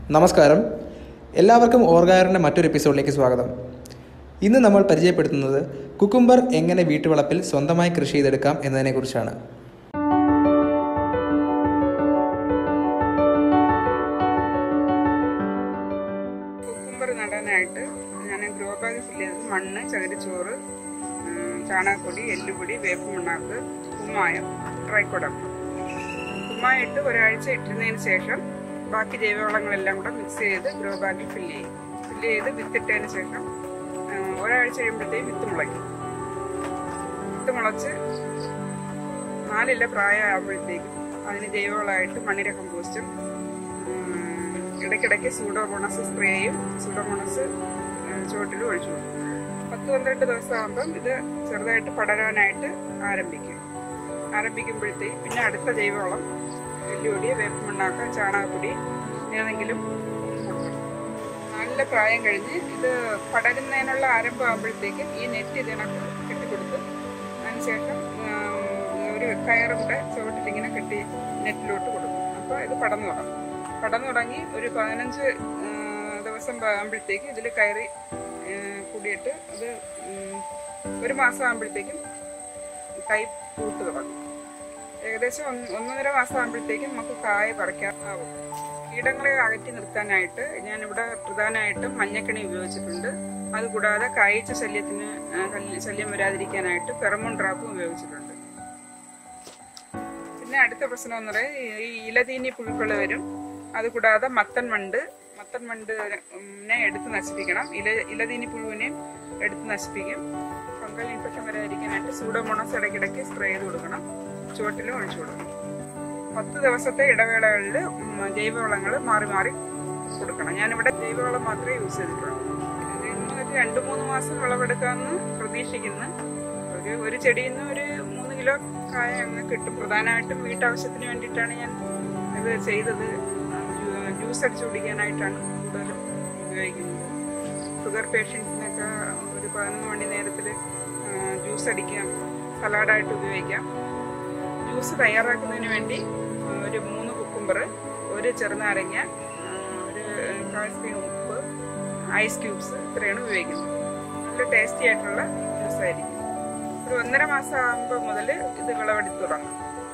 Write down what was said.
നമസ്കാരം എല്ലാവർക്കും ഓർഗാറിൻ്റെ മറ്റൊരു എപ്പിസോഡിലേക്ക് സ്വാഗതം ഇന്ന് നമ്മൾ പരിചയപ്പെടുത്തുന്നത് കുക്കുംബർ എങ്ങനെ വീട്ടുവളപ്പിൽ സ്വന്തമായി കൃഷി ചെയ്തെടുക്കാം എന്നതിനെക്കുറിച്ചാണ് കുക്കുംബർ നടാനായിട്ട് ഞാൻ ഗ്രോ ബാഗ് ഫില്ല് ചെയ്തത് മണ്ണ് ചകിരിച്ചോറ് ഉം, ചാണകപ്പൊടി എല്ലുപൊടി വേപ്പ് മണ്ണാക്ക് കുമ്മായം ട്രൈക്കോഡം കുമ്മായം ഇട്ട് ഒരാഴ്ച ഇട്ടിരുന്നതിന് ശേഷം ബാക്കി ജൈവവളങ്ങളെല്ലാം കൂടെ മിക്സ് ചെയ്ത് ഗ്രോ ബാഗിൽ ഫില്ല് ചെയ്യും ഫില്ല് ചെയ്ത് വിത്തിട്ടതിന് ശേഷം ഉം, ഒരാഴ്ച കഴിയുമ്പോഴത്തേക്കും വിത്ത് മുളയ്ക്കും വിത്ത് മുളച്ച് നാലില പ്രായമാകുമ്പോഴത്തേക്കും അതിന് ജൈവവളമായിട്ട് മണ്ണിര കമ്പോസ്റ്റും ഉം, ഇടയ്ക്കിടയ്ക്ക് സൂഡോമോണസ് സ്പ്രേയും സൂഡോമോണസ് ചുവട്ടിലും ഒഴിച്ചു കൊടുക്കും പത്ത് പന്ത്രണ്ട് ദിവസം ആകുമ്പം ഇത് ചെറുതായിട്ട് പടരാനായിട്ട് ആരംഭിക്കും ആരംഭിക്കുമ്പോഴത്തേക്ക് പിന്നെ അടുത്ത ജൈവവളം എല്ലുപൊടി വേപ്പമണ്ണാക്ക ചാണകപ്പൊടി ഏതെങ്കിലും കൊടുക്കണം നല്ല പ്രായം കഴിഞ്ഞ് ഇത് പടരുന്നതിനുള്ള ആരംഭം ആകുമ്പോഴത്തേക്കും ഈ നെറ്റ് ഇതിനകത്ത് കെട്ടിക്കൊടുത്ത് അതിനുശേഷം ഉം, ഒരു കയറും കൂടെ ചുവട്ടിലിങ്ങനെ കെട്ടി നെറ്റിലോട്ട് കൊടുക്കും അപ്പോൾ ഇത് പടന്നു തുടങ്ങും പടന്നു തുടങ്ങി ഒരു പതിനഞ്ച് ഉം, ദിവസം ആകുമ്പോഴത്തേക്ക് ഇതിൽ കയറി ഉം, കൂടിയിട്ട് അത് ഉം, ഒരു മാസം ആകുമ്പോഴത്തേക്കും കൈ പൂട്ട് തുടങ്ങും ഏകദേശം ഒന്ന് ഒന്നര മാസം ആകുമ്പോഴത്തേക്കും നമുക്ക് കായ പറിക്കാൻ ആവും കീടങ്ങളെ അകറ്റി നിർത്താനായിട്ട് ഞാനിവിടെ പ്രധാനമായിട്ടും മഞ്ഞക്കണി ഉപയോഗിച്ചിട്ടുണ്ട് അതുകൂടാതെ കായ്ച്ച ശല്യത്തിന് ആ, ശല്യ- ശല്യം വരാതിരിക്കാനായിട്ട് ഫെറമോൺ ട്രാപ്പും ഉപയോഗിച്ചിട്ടുണ്ട് പിന്നെ അടുത്ത പ്രശ്നം എന്ന് പറയുന്നത് ഈ ഇലതീനി പുഴുക്കൾ വരും അതുകൂടാതെ മത്തൻ മണ്ട് മത്തൻ മണ്ടിനെ എടുത്ത് നശിപ്പിക്കണം ഇല ഇലതീനി പുഴുവിനെയും എടുത്ത് നശിപ്പിക്കും ഫംഗൽ ഇൻഫെക്ഷൻ വരാതിരിക്കാനായിട്ട് സൂഡോമോണസ് ഇടയ്ക്കിടയ്ക്ക് സ്പ്രേ ചെയ്ത് കൊടുക്കണം ചുവട്ടിലും ഒഴിച്ചു കൊടുക്കണം പത്ത് ദിവസത്തെ ഇടവേളകളിൽ ജൈവവളങ്ങൾ മാറി മാറി കൊടുക്കണം ഞാനിവിടെ ജൈവവളം മാത്രമേ യൂസ് ചെയ്തിട്ടുള്ളൂ ഇതിൽ നിന്ന് ഒരു രണ്ട് മൂന്ന് മാസം വിളവെടുക്കാമെന്ന് പ്രതീക്ഷിക്കുന്നു ഒരു ഒരു ചെടിയിൽ നിന്ന് ഒരു മൂന്ന് കിലോ കായ അങ്ങ് കിട്ടും പ്രധാനമായിട്ടും വീട്ടാവശ്യത്തിന് വേണ്ടിയിട്ടാണ് ഞാൻ ഇത് ചെയ്തത് ജ്യൂ- ജ്യൂസ് അടിച്ചു കുടിക്കാനായിട്ടാണ് കൂടുതലും ഉപയോഗിക്കുന്നത് ഷുഗർ പേഷ്യൻസിനൊക്കെ ഒരു പതിനൊന്ന് മണി നേരത്തിൽ ജ്യൂസ് അടിക്കാം സലാഡായിട്ട് ഉപയോഗിക്കാം ജ്യൂസ് തയ്യാറാക്കുന്നതിന് വേണ്ടി ആ, ഒരു മൂന്ന് കുക്കുംബർ ഒരു ചെറുനാരങ്ങ ആ, ഒരു കാൽ സ്പൂൺ ഉപ്പ് ഐസ് ക്യൂബ്സ് ഇത്രയാണ് ഉപയോഗിക്കുന്നത് നല്ല ടേസ്റ്റി ആയിട്ടുള്ള ജ്യൂസ് ആയിരിക്കും ഒരു ഒന്നര മാസം ആകുമ്പോൾ മുതൽ ഇത് വിളവെടുത്ത് തുടങ്ങും